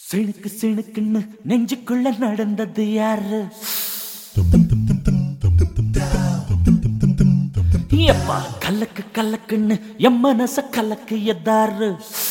சிணுக்கு சிணுக்குன்னு நெஞ்சுக்குள்ள நடந்தது யாரு எப்பா கலக்கு கலக்குன்னு என் மனச கலக்கு எதாரு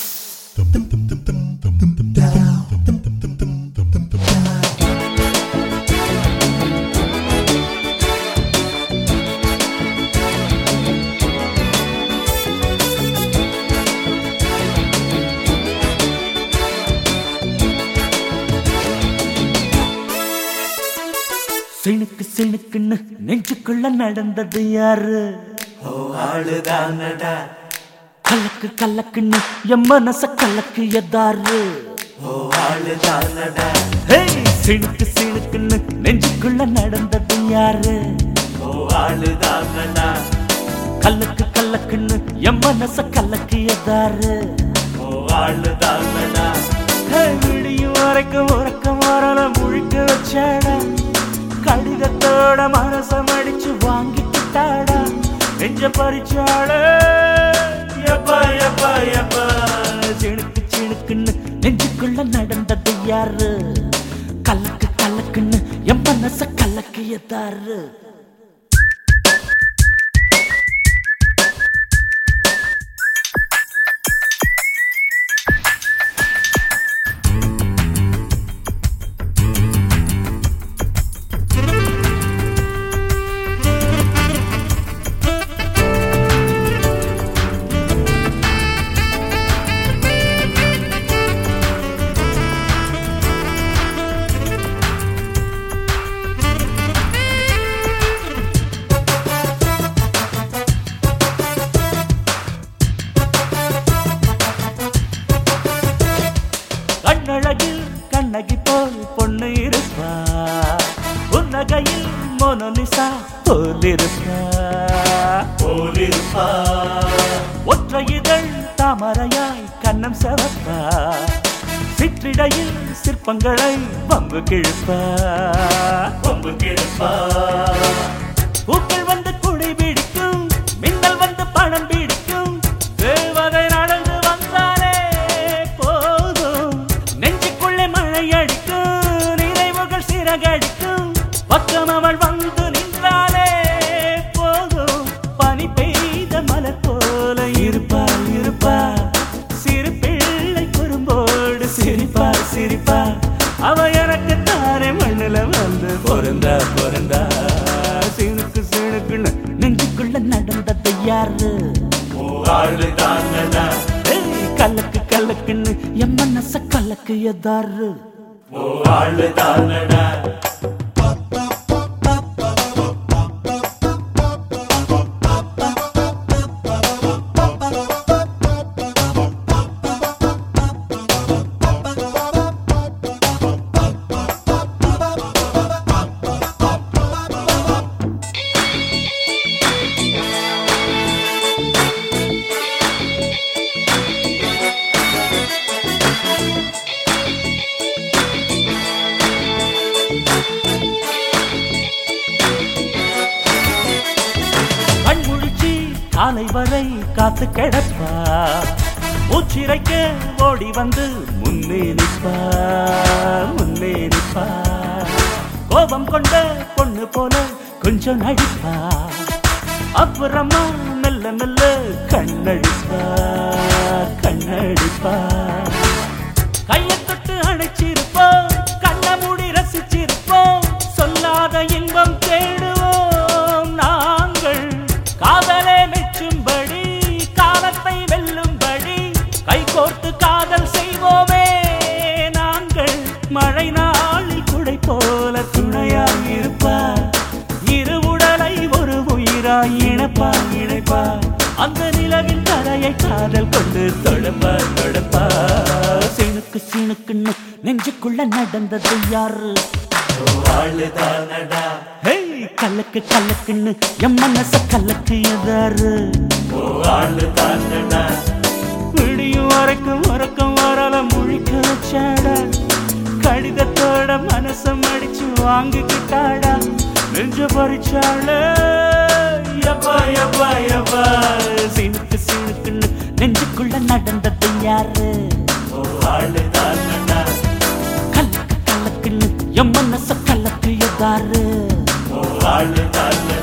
சிணுக்கு சிணுக்குன்னு நெஞ்சுக்குள்ள நடந்தது யாரு ஆளுதானடா கலக்கு கலக்குன்னு என் மனச கலக்கு எதாரு ஓ ஆளுதானடா ஹேய், சிணுக்கு சிணுக்குன்னு நெஞ்சுக்குள்ள நடந்தது யாரு ஓ ஆளுதானடா கலக்கு கலக்குன்னு என் மனச கலக்கு எதாரு ஓ ஆளுதானடா ஹேய், விடியும் வரைக்கும் உறக்கம் வரல முழிக்க வச்சாடா கடிதத்தோட மனச மடிச்சு வாங்கிக்கிட்டாடா நெஞ்ச பறிச்சாட எப்பா எப்பா எப்பா சிணுக்கு சிணுக்குன்னு நெஞ்சுக்குள்ள நடந்தது யாரு கலக்கு கலக்குன்னு என் மனச கலக்கு எதாரு கண்ணழகில் கண்ணகி போல் பொண்ணு இருப்பா புன்னகையில் மோனோனிசா போல் இருப்பா போலிருப்பா ஒற்றை இதழ் தாமரையாய் கண்ணம் செவப்பா சிற்றிடையில் சிற்பங்களை வம்பு கிழப்பா கொம்பு கிழப்பா பூக்கள் வந்து குடை பிடிக்கும் மின்னல் வந்து பணம் பிடிக்கும் தேவதை நடந்து வந்தாலே போதும் நெஞ்சுக்குள்ளே மழை அடிக்கும் நினைவுகள் சிறகடிக்கும் பக்கம் அவள் வந்து நின்றாலே போதும் பனி பெய்த மலர் போல இருப்பா இருப்பா சிறு பிள்ளை குறும்போடு சிரிப்பா சிரிப்பா அவ எனக்கு தானே மண்ணுல வந்து பொருந்தா பொருந்தா சிணுக்கு சிணுக்குன்னு நெஞ்சுக்குள்ள நடந்தது யாரு ஓ ஆளுதானடா ஏய், கலக்கு கலக்குன்னு என் மனச கலக்கு எதாரு ஓ ஆளுதானடா கண் முழிச்சு காலை வரை காத்து கிடப்பா மூச்சிரைக்க ஓடி வந்து முன்னே நிற்பா முன்னே நிற்பா கோபம் கொண்ட பொண்ணு போல கொஞ்சம் நடிப்பா அப்புறமா மெல்ல மெல்ல கண்ணடிப்பா கண்ணடிப்பா கையை தொட்டு அணைச்சிருப்போம் கண்ண மூடி ரசிச்சிருப்போம் சொல்லாத இன்பம் தேடுவோம் நாங்கள் காதலே மெச்சும்படி காலத்தை வெல்லும்படி கைகோர்த்து காதல் செய்வோமே நாங்கள் மழை நாளில் குடை போல துணையாய் இருப்பார் இரு உடலை ஒரு உயிராய் இணைப்பா இணைப்பா அந்த நிலவின் கரையை காதல் கொண்டு தொழப்பா தொழப்பா சிணுக்கு சிணுக்குன்னு நெஞ்சுக்குள்ள நடந்தது யாரு ஓ ஆளுதானடா ஹேய் கலக்கு கலக்குன்னு என் மனச கலக்கு எதாரு ஓ ஆளுதானடா விடியும் வரைக்கும் உறக்கம் வரல முழிக்க வச்சாடா கடிதத்தோட மனச மடிச்சு வாங்கிக்கிட்டாடா நெஞ்ச பறிச்சாள எப்பா எப்பா எப்பா சினுக்கு சினுக்குன்னு நெஞ்சுக்குள்ள நடந்தது யாரு ஓ ஆளுதானடா என் மனச கலக்கு எதாரு ஓ ஆளு தானடா